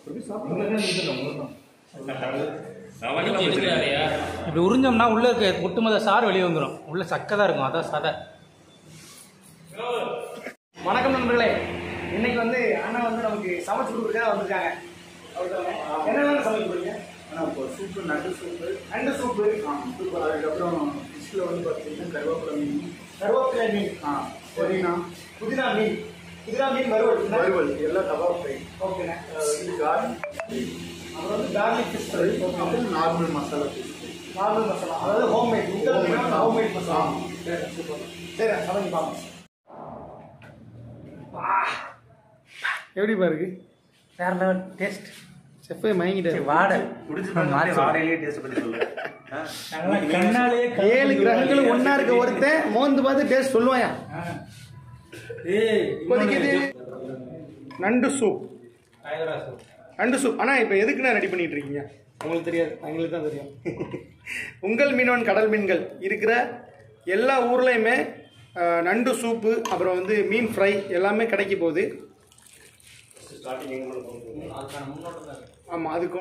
இப்படி உறிஞ்சோம்னா உள்ள இருக்க ஒட்டுமொத்த சாறு வெளியே வந்துடும் உள்ள சக்கை தான் இருக்கும் அதான் சதை வணக்கம் நண்பர்களே இன்னைக்கு வந்து அண்ணா வந்து நமக்கு சமைச்சு கொடுக்குறதுக்காக வந்திருக்காங்க என்னென்ன சமைச்சு கொடுங்க ஆனால் இப்போ சூப்பு நண்டு சூப்பு நண்டு சூப்பு சூப்பு அதுக்கப்புறம் ஃபிஷ்ஷில் வந்து பார்த்தீங்கன்னா கருவேப்பிலை மீன் கருவேப்பிலை மீன் ஆ புதினா புதினா மீன் புதினா மீன் வறுவல் வறுவல் எல்லாம் கபாப் ஃப்ரை ஓகேண்ணே இது கார்லிக் அப்புறம் வந்து கார்லிக் ஃபிஷ் ஃப்ரை அப்புறம் normal masala fish normal masala அதாவது ஹோம்மேட் உங்கள் மீன் ஹோம்மேட் மசாலா சரி சூப்பர் சரி சமைச்சு பார்ப்போம் எப்படி பாருக்கு வேற லெவல் டேஸ்ட் செஃப்பே மயங்கிட்டாரு வாடை வாடையிலேயே டேஸ்ட் பண்ணி சொல்லுவேன் கண்ணாலேயே ஏழு கிரகங்களும் ஒண்ணா இருக்க ஒருத்தன் மோந்து பார்த்து டேஸ்ட் சொல்லுவாயா இப்போதைக்கு இது நண்டு சூப் நண்டு சூப் ஆனால் இப்போ எதுக்குண்ணா ரெடி பண்ணிட்டு இருக்கீங்க உங்களுக்கு தெரியாது எங்களுக்கு தான் தெரியும் உங்கள் மீனவன் கடல் மீன்கள் இருக்கிற எல்லா ஊர்லேயுமே அஹ், நண்டு சூப்பு அப்புறம் வந்து மீன் ஃப்ரை எல்லாமே கிடைக்க போகுது ஆமாம் அதுக்கு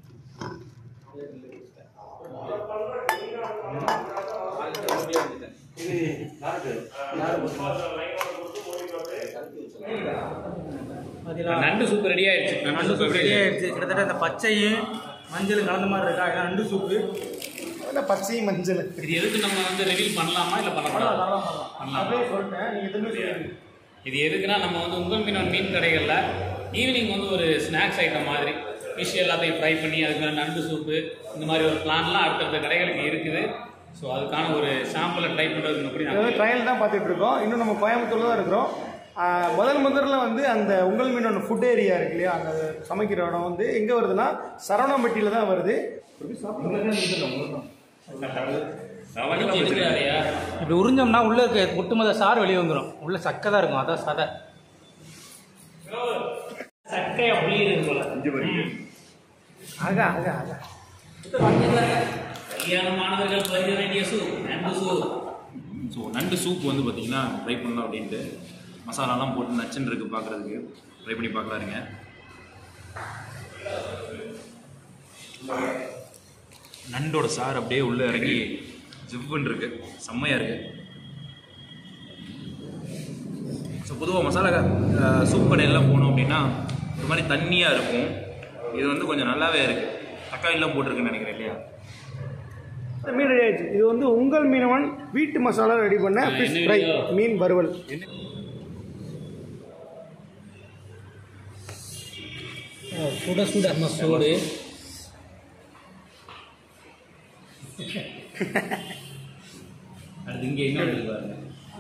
நண்டு சூப் ரெடி ஆயிடுச்சு நண்டு சூப் ரெடி ஆயிடுச்சு கிட்டத்தட்ட இந்த பச்சையும் மஞ்சளும் கலந்த மாதிரி இருக்கா இதான் நண்டு சூப்பு என்ன பச்சை மஞ்சள் இது எதுக்கு நம்ம வந்து ரிவீல் பண்ணலாமா இல்ல பண்ணக்கூடாது அப்படியே சொல்லிட்டேன் நீங்கள் திரும்பி சொல்லுங்க இது எதுக்குன்னா நம்ம வந்து உங்கள் மீன் மீன் கடைகளில் ஈவினிங் வந்து ஒரு ஸ்நாக்ஸ் ஐட்டம் மாதிரி ஃபிஷ் எல்லாத்தையும் ஃப்ரை பண்ணி அதுக்கு மேலே நண்டு சூப்பு இந்த மாதிரி ஒரு பிளான்லாம் அடுத்தடுத்த கடைகளுக்கு இருக்குது ஸோ அதுக்கான ஒரு சாம்பிளை ட்ரை பண்ணுறதுக்கு முன்னாடி இது வந்து ட்ரையல் தான் பார்த்துட்டு இருக்கோம் இன்னும் நம்ம கோயம்புத்தூர்ல தான் இருக்கிறோம் ஆஹ் முதல் முதல்ல வந்து அந்த உங்கள் மீனோட ஃபுட் ஏரியா இருக்கு இல்லையா அந்த சமைக்கிற இடம் வந்து எங்கே வருதுன்னா சரவணம்பட்டியில் தான் வருது நூற்றி எடுக்கிறாரையா இப்படி உறிஞ்சோம்னா உள்ள இருக்க ஒட்டுமொத்த சாறு வெளியே வந்துடும் உள்ள சக்கை தான் இருக்கும் அதான் சதை சக்கை அப்படியே இருக்கு போல ஆகா ஆகா ஆகா கல்யாணமானவர்கள் பருக வேண்டிய சூப் நண்டு சூப் ஸோ நண்டு சூப் வந்து பார்த்தீங்கன்னா ட்ரை பண்ணலாம் அப்படின்ட்டு மசாலாலாம் போட்டு நச்சுன்னு இருக்குது பார்க்குறதுக்கு ட்ரை பண்ணி பார்க்கலாருங்க நண்டோட சாறு அப்படியே உள்ளே இறங்கி ஜிவ்வுன்னு இருக்கு செம்மையாக இருக்கு ஸோ பொதுவாக மசாலா அஹ், சூப் கடையெல்லாம் போனோம் அப்படின்னா ஒரு மாதிரி தண்ணியாக இருக்கும் இது வந்து கொஞ்சம் நல்லாவே இருக்குது தக்காளிலாம் போட்டிருக்குன்னு நினைக்கிறேன் இல்லையா மீன் ரெடி ஆயிடுச்சு இது வந்து உங்கள் மீனவன் வீட்டு மசாலா ரெடி பண்ண ஃபிஷ் ஃப்ரை மீன் வறுவல் சுட சுட நம்ம சூடு அடுத்து இங்கே இன்னொன்று இருக்கு பாருங்க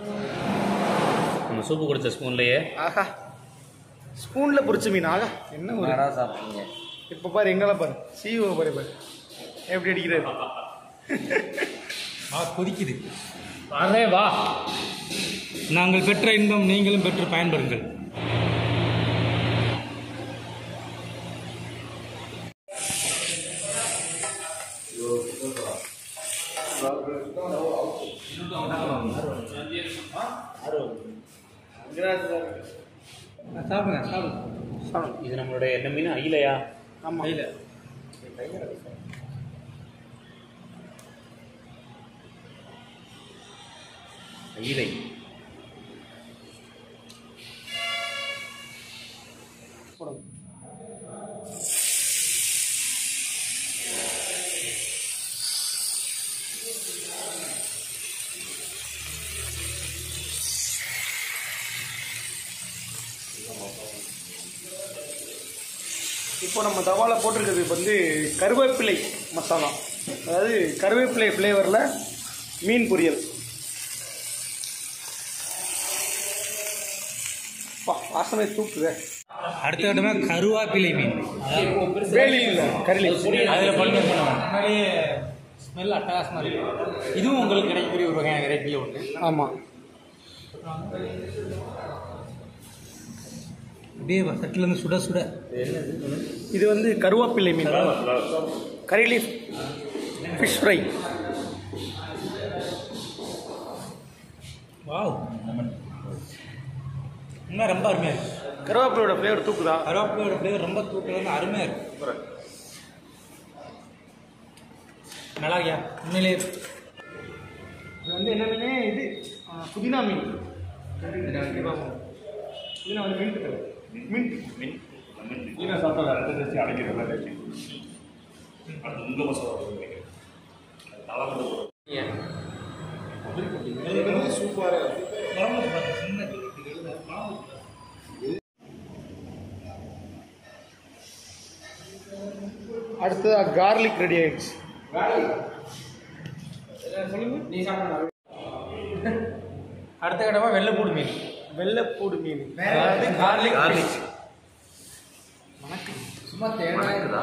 நம்ம சூப்பு குடிச்ச ஸ்பூன்லேயே ஆஹா ஸ்பூனில் பொரிச்ச மீன் ஆகா என்ன ஒரு சாப்பிட்டீங்க இப்போ பாரு எங்கெல்லாம் பாரு சிஓ பாரு பாரு எப்படி அடிக்கிறாரு ஆ கொதிக்குது அரே வா நாங்கள் பெற்ற இன்பம் நீங்களும் பெற்று பயன்பெறுங்கள் சாப்பிடுங்க சாப்பிடுங்க இது நம்மளுடைய என்ன மீன் அயிலையா ஆமாம் இல்லை அயிலை இப்போ நம்ம தவால போட்டிருக்கிறது இப்ப வந்து கருவேப்பிலை மசாலா அதாவது கருவேப்பிலை ஃப்ளேவரில் மீன் பொரியல் பா வாசனை தூக்குதே அடுத்த கட்டமா கருவாப்பிலை மீன் வேலி இல்லை கரிலி அதில் பண்ணி முன்னாடியே ஸ்மெல் அட்டகாசமாக இருக்கு இதுவும் உங்களுக்கு கிடைக்கக்கூடிய ஒரு வகையான வெரைட்டியில் உண்டு ஆமாம் அப்படியே தட்டிலேருந்து சுட சுட இது வந்து கருவேப்பிலை மீன் கரிலி ஃபிஷ் ஃப்ரை வாவ் இன்னும் ரொம்ப அருமையாக இருக்குது கருவேப்பிலையோட ஃப்ளேவர் தூக்குதா கருவேப்பிலையோட ஃப்ளேவர் ரொம்ப தூக்கில் வந்து அருமையாக இருக்கு நல்லா இருக்கியா உண்மையிலே இது வந்து என்ன மீன் இது ஆ, புதினா மீன் புதினா வந்து மின்ட் தரும் மின்ட் மீனை சாப்பிட்டா வேறு எந்த டேஸ்டி அடைக்கிற மாதிரி டேஸ்டி அது உங்கள் மசாலா நினைக்கிறேன் நல்லா அடுத்ததா கார்லிக் ரெடி ஆயிடுச்சு அடுத்த கடவை வெள்ளைப்பூடு மீன் வெள்ளைப்பூடு மீன் அதாவது கார்லிக் Garlic. மணக்குதா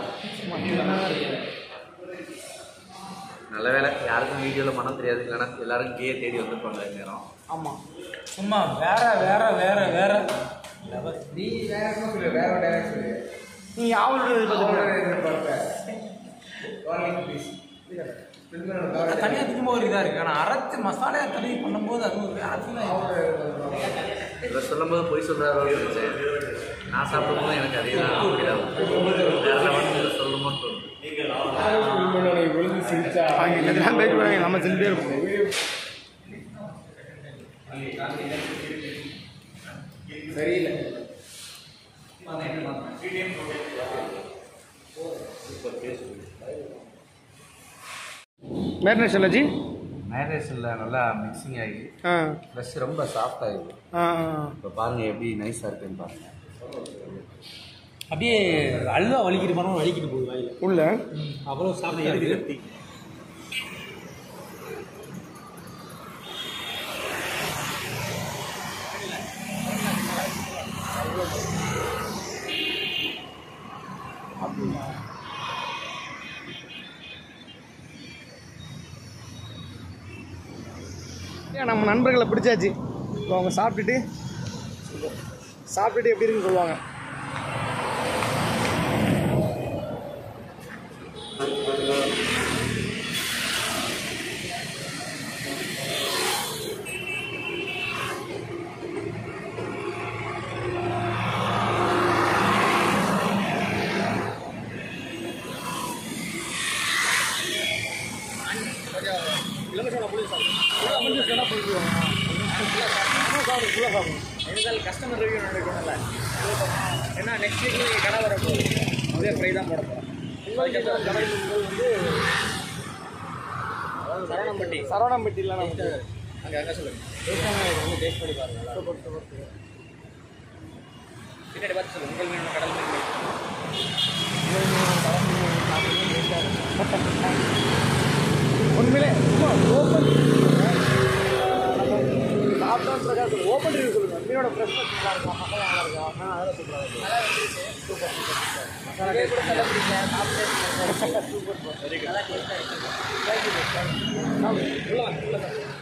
நல்ல வேலை யாருக்கும் வீடியோவில் மனம் தெரியாது இல்லைன்னா எல்லாரும் கே தேடி வந்திருப்பாங்க இந்த நேரம் ஆமாம் சும்மா வேற வேற வேற வேற நீ அவளோட தனியாக திரும்ப ஒரு இதாக இருக்குது ஆனால் அரைச்சி மசாலையாக தடவி பண்ணும்போது அது ஒரு வேற ஃபீல் இவர் சொல்லும்போது பொய் சொல்கிறாரோ நினைச்சேன் நான் சாப்பிடும்போது எனக்கு அதே தான் வேற லெவலில் சொல்லணுமோன்னு தோணுது அவங்க என்னதான் பேச்சு பண்ணாங்க நம்ம செஞ்சுட்டே இருப்போம் மேரினேஷன் ஜி மேரேஜில் நல்லா மிக்சிங் ஆகி ஆ ஃப்ரெஷ் ரொம்ப சாஃப்ட் ஆகிடுது ஆ ஆ. இப்போ பாருங்கள் எப்படி நைஸாக இருக்குன்னு பாருங்கள் அப்படியே அல்வா வலிக்கிட்டு மரம் வலிக்கிட்டு போகுது வாயில் உள்ள அவ்வளோ சாப்பிட்டு இருக்கு ஏன் நம்ம நண்பர்களை பிடிச்சாச்சு இப்போ அவங்க சாப்பிட்டுட்டு சாப்பிட்டுட்டு எப்படி இருக்குன்னு சொல்லுவாங்க கஸ்டமர் ரிவ்யூ நடக்கணும்ல ஏன்னா நெக்ஸ்ட் வீக் நீங்கள் கடை வர போகுது அதே ஃப்ரை தான் போட போகிறோம் அதுக்கப்புறம் கடை வந்து சரவணம்பட்டி சரவணம்பட்டியில் நமக்கு அங்கே அங்கே சொல்லுங்கள் வந்து டேஸ்ட் பண்ணி பாருங்க சூப்பர் சூப்பர் பின்னாடி பார்த்து சொல்லுங்கள் உங்கள் மீன் கடல் மீன் உண்மையிலே சும்மா ஓப்பன் சாப்பிட்டா பிரகாஷ் ஓப்பன் ரிவ்யூ சொல்லுங்க மீனோட ஃப்ரெஷ்னஸ் நல்லா இருக்கும் மசாலா நல்லா இருக்கும் ஆ அதெல்லாம் சூப்பராக இருக்கும் சூப்பர் சூப்பர் மசாலா டேஸ்ட் நல்லா பிடிக்கும் சாப்பிட்டு சூப்பர் வெரி குட் நல்லா டேஸ்ட்டாக இருக்குது தேங்க்யூ தேங்க்யூ உள்ள வாங்க உள்ள வாங்க